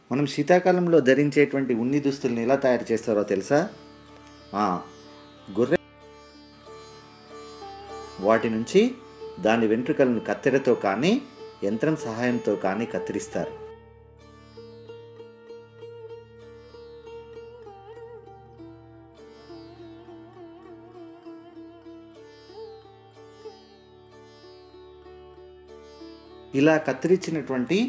మనం శీతాకాలంలో ధరించేటువంటి ఉన్ని దుస్తుల్ని ఎలా తయారు చేస్తారో తెలుసా ఆ, గొర్రె వాటి నుంచి దాని వెంట్రుకలను కత్తెరతో కానీ యంత్రం సహాయంతో కానీ కత్తిరిస్తారు ఇలా కత్తిరించినటువంటి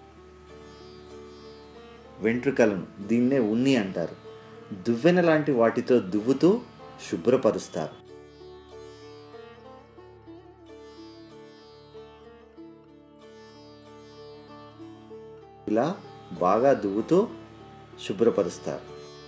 వెంట్రుకలను దీన్నే ఉన్ని అంటారు దువ్వెన లాంటి వాటితో దువ్వుతూ శుభ్రపరుస్తారు ఇలా బాగా దువ్వుతూ శుభ్రపరుస్తారు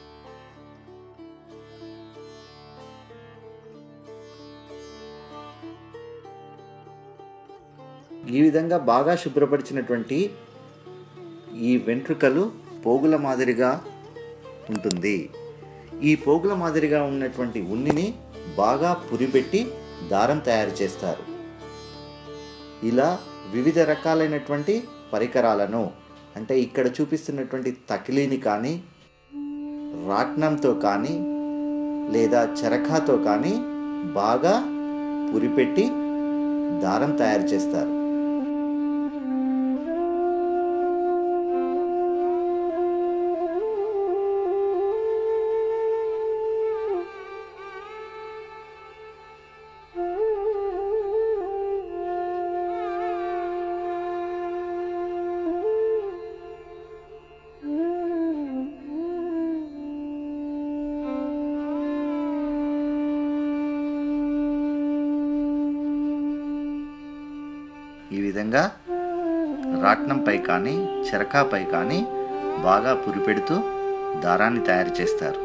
ఈ విధంగా బాగా శుభ్రపరిచినటువంటి ఈ వెంట్రుకలు పోగుల మాదిరిగా ఉంటుంది ఈ పోగుల మాదిరిగా ఉన్నటువంటి ఉన్నిని బాగా పురిపెట్టి దారం తయారు చేస్తారు ఇలా వివిధ రకాలైనటువంటి పరికరాలను అంటే ఇక్కడ చూపిస్తున్నటువంటి తకిలీని కానీ రాట్నంతో కానీ లేదా చరఖాతో కానీ బాగా పురిపెట్టి దారం తయారు చేస్తారు ఈ విధంగా రాట్నంపై కానీ చెరకాపై కానీ బాగా పురిపెడుతూ దారాన్ని తయారు చేస్తారు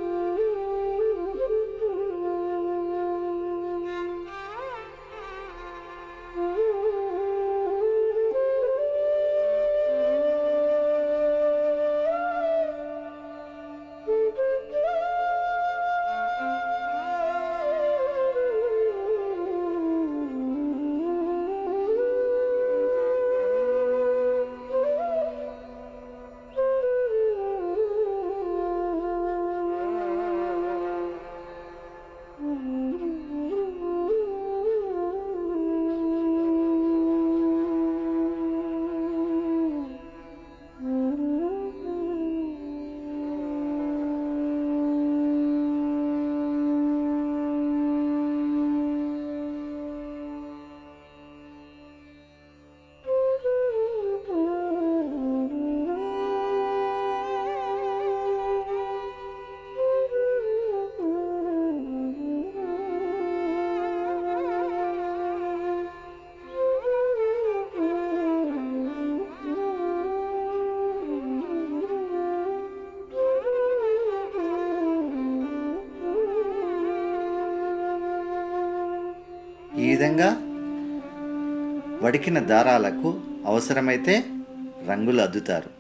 ఈ విధంగా వడికిన దారాలకు అవసరమైతే రంగులు అద్దుతారు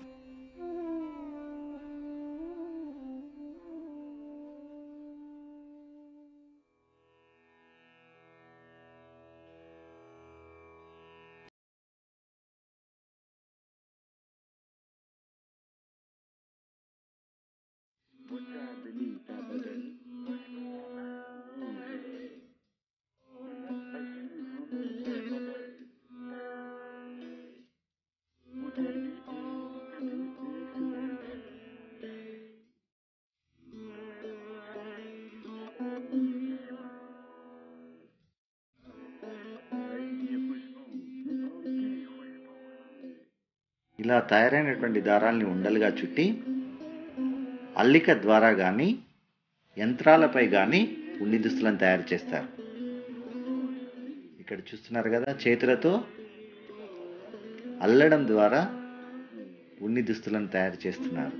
ఇలా తయారైనటువంటి దారాల్ని ఉండలుగా చుట్టి అల్లిక ద్వారా కానీ యంత్రాలపై కానీ ఉన్ని దుస్తులను తయారు చేస్తారు ఇక్కడ చూస్తున్నారు కదా చేతులతో అల్లడం ద్వారా ఉన్ని దుస్తులను తయారు చేస్తున్నారు